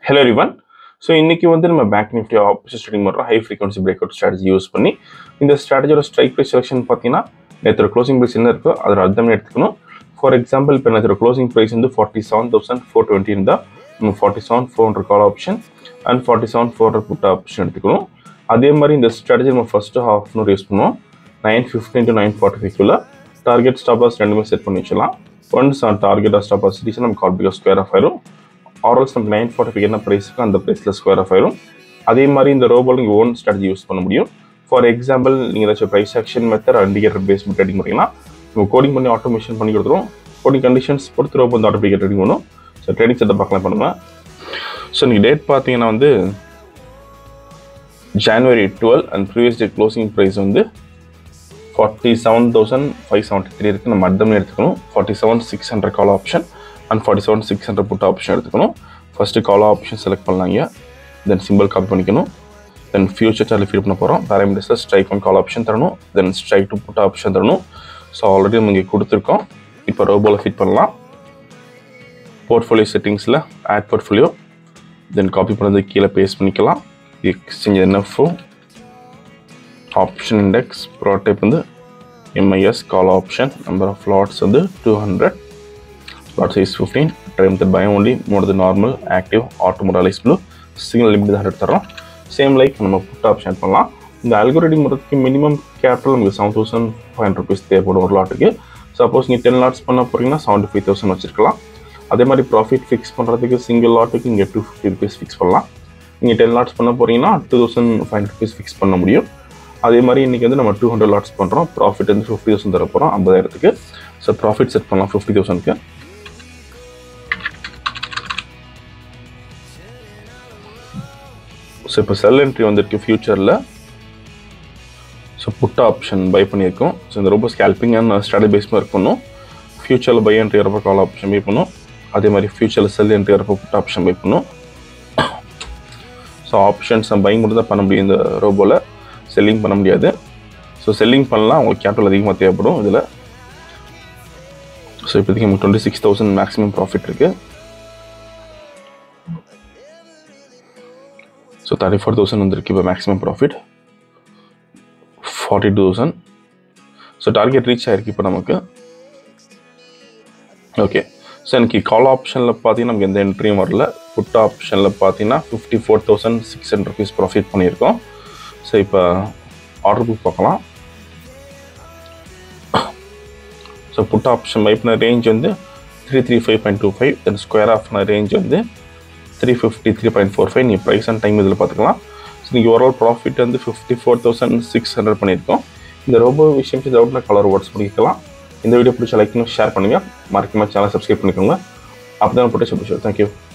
hello ரிவன் so இன்னைக்கு வந்து நம்ம பேங்க் நிஃப்டி ஆப்போசிட் ட்ரேடிங் பண்ணுறோம் high frequency break out strategy use பண்ணி இந்த ஸ்ட்ராட்டஜியோட ஸ்ட்ரைக் ப்ரைஸ் செலெக்ஷன் பார்த்தீங்கன்னா நேற்று க்ளோசிங் ப்ரைஸ் என்ன இருக்கோ அதோட அர்த்தம் எடுத்துக்கணும் ஃபார் எக்ஸாம்பிள் இப்போ நேற்று க்ளோசிங் ப்ரைஸ் வந்து forty seven thousand four twenty இருந்தால் நம்ம forty seven four hundred call option and forty seven four hundred put option எடுத்துக்கணும் அதே மாதிரி இந்த ஸ்ட்ராட்டஜி நம்ம ஃபஸ்ட்டு ஹாஃப் அன் யூஸ் பண்ணுவோம் nine fifteen to nine forty ஃபைவ்க்குள்ள டார்கெட் ஸ்டாப் லாஸ் ரெண்டுமே செட் பண்ணி வச்சலாம் once on target stop loss reach நம்ம கால் பிகா ஸ்கொயர் ஆஃப் ஆயிரும் ஆர்எல்ஸ் நம்ம நைன் ஃபார்ட்டி ஃபைவ் என்ன ப்ரைஸுக்கு அந்த ப்ரைஸில் ஸ்கொயர் ஆஃப் ஆயிரும் அதே மாதிரி இந்த ரோபோல் நீங்கள் ஓன் ஸ்ட்ராட்டஜி யூஸ் பண்ண முடியும் ஃபார் எக்ஸாம்பிள் நீங்கள் ஏதாச்சும் price action method indicator base trading பண்ணிங்கன்னா நம்ம கோடிங் பண்ணி ஆட்டோமேஷன் பண்ணி கொடுத்துருவோம் கோடிங் கண்டிஷன்ஸ் பொறுத்து ரோபோ வந்து ஆட்டோமேட்டிக் ட்ரேடிங் பண்ணும் ஸோ ட்ரேடிங் செட்டை பார்க்கலாம் பண்ணுவேன் ஸோ நீங்கள் டேட் பார்த்தீங்கன்னா வந்து January twelve and previous day closing price வந்து forty seven thousand five seventy three இருக்குது நம்ம அர்த்தம் எடுத்துக்கணும் forty seven six hundred call option and forty seven six hundred put option எடுத்துக்கணும் ஃபஸ்ட்டு கால் ஆப்ஷன் செலக்ட் பண்ணலாங்க then simple copy பண்ணிக்கணும் தென் future charge feed பண்ண போகிறோம் பேராமீட்டர்ஸில் ஸ்ட்ரைக் ஒன் கால் ஆப்ஷன் தரணும் then strike two put option தரணும் so already நம்ம இங்கே கொடுத்துருக்கோம் இப்போ ரோபோவில் ஃபிட் பண்ணலாம் போர்ட்ஃபோலியோ செட்டிங்ஸில் ஆட் போர்ட்ஃபோலியோ தென் காப்பி பண்ணது கீழே பேஸ்ட் பண்ணிக்கலாம் எக்ஸ்சேஞ்ச் என்எஃப்ஓ ஆப்ஷன் இண்டெக்ஸ் ப்ரோடைப் வந்து MIS call option number of lots வந்து two hundred lot size fifteen time that பயம் only more the normal active ஆட்டோமோடலைஸ் ப்ளூ சிங்கிள் லிமிட் ஹண்ட்ரட் தரோம் same like நம்ம புட் ஆப்ஷன் பண்ணலாம் இந்த அல்கோரிட்டிங் முறைக்கு மினிமம் கேபிட்டல் நமக்கு seven thousand five hundred rupees தேவைப்படும் ஒரு லாட்டுக்கு சப்போஸ் நீங்கள் டென் லாட்ஸ் பண்ண போகிறீங்கன்னா செவன்ட்டி ஃபைவ் தௌசண்ட் வச்சிருக்கலாம் அதே மாதிரி ப்ராஃபிட் ஃபிக்ஸ் பண்ணுறதுக்கு சிங்கிள் லாட்டுக்கு இங்கே டூ ஃபிஃப்டி ருபீஸ் ஃபிக்ஸ் பண்ணலாம் நீங்கள் டென் லாட்ஸ் பண்ண போகிறீங்கன்னா two thousand five hundred rupees fix பண்ண முடியும் அதே மாதிரி இன்றைக்கி வந்து நம்ம டூ ஹண்ட்ரட் லாட்ஸ் பண்ணுறோம் ப்ராஃபிட் வந்து ஃபிஃப்டி தௌசண்ட் தர போகிறோம் ஐம்பதாயிரத்துக்கு ஸோ ப்ராஃபிட் செட் பண்ணலாம் ஃபிஃப்டி தௌசண்ட்க்கு ஸோ இப்போ செல் என்ட்ரி வந்திருக்கு ஃபியூச்சரில் ஸோ புட் ஆப்ஷன் பை பண்ணியிருக்கோம் ஸோ இந்த ரொம்ப ஸ்கேல்பிங் அண்ட் ஸ்ட்ராட்டஜி பேஸ் மாதிரி இருக்கணும் ஃபியூச்சரில் பை என்ட்ரி வரப்போ கால் ஆப்ஷன் பை பண்ணும் அதே மாதிரி ஃபியூச்சரில் செல் என்ட்ரி வரப்போ புட் ஆப்ஷன் பை பண்ணும் ஸோ ஆப்ஷன்ஸ் நம்ம பைங் மட்டும் தான் பண்ண முடியும் இந்த ரோபோவில் செல்லிங் பண்ண முடியாது ஸோ செல்லிங் பண்ணலாம் உங்களுக்கு கேபிட்டல் அதிகமாக தேவைப்படும் இதில் ஸோ இப்போதைக்கு நமக்கு twenty six thousand maximum profit இருக்குது ஸோ தேர்ட்டி ஃபோர் தௌசண்ட் வந்திருக்கு இப்போ maximum profit forty two thousand so target reach ஆயிருக்கு இப்போ நமக்கு ஓகே ஸோ எனக்கு கால் ஆப்ஷனில் பார்த்தீங்கன்னா நமக்கு எந்த என்ட்ரியும் வரல புட் ஆப்ஷனில் பார்த்தீங்கன்னா fifty four thousand six hundred rupees profit பண்ணியிருக்கோம் ஸோ இப்போ ஆர்டர் புக் பார்க்கலாம் ஸோ புட் ஆப்ஷன் பை பண்ண ரேஞ்ச் வந்து three three five point two five then square off range வந்து three fifty three point four five நீங்கள் price and time இதில் பார்த்துக்கலாம் so நீங்கள் ஓவரால் ப்ராஃபிட் வந்து fifty four thousand six hundred பண்ணியிருக்கோம் இந்த ரோபோ விஷயம் டவுட்டில் கலர் வேர்ட்ஸ் பண்ணிக்கலாம் இந்த வீடியோ பிடிச்ச லைக் ஷேர் பண்ணுங்கள் மறக்காம சேனல் சப்ஸ்கிரைப் பண்ணிக்கோங்க அப்போ தான் போட்டு தேங்க்யூ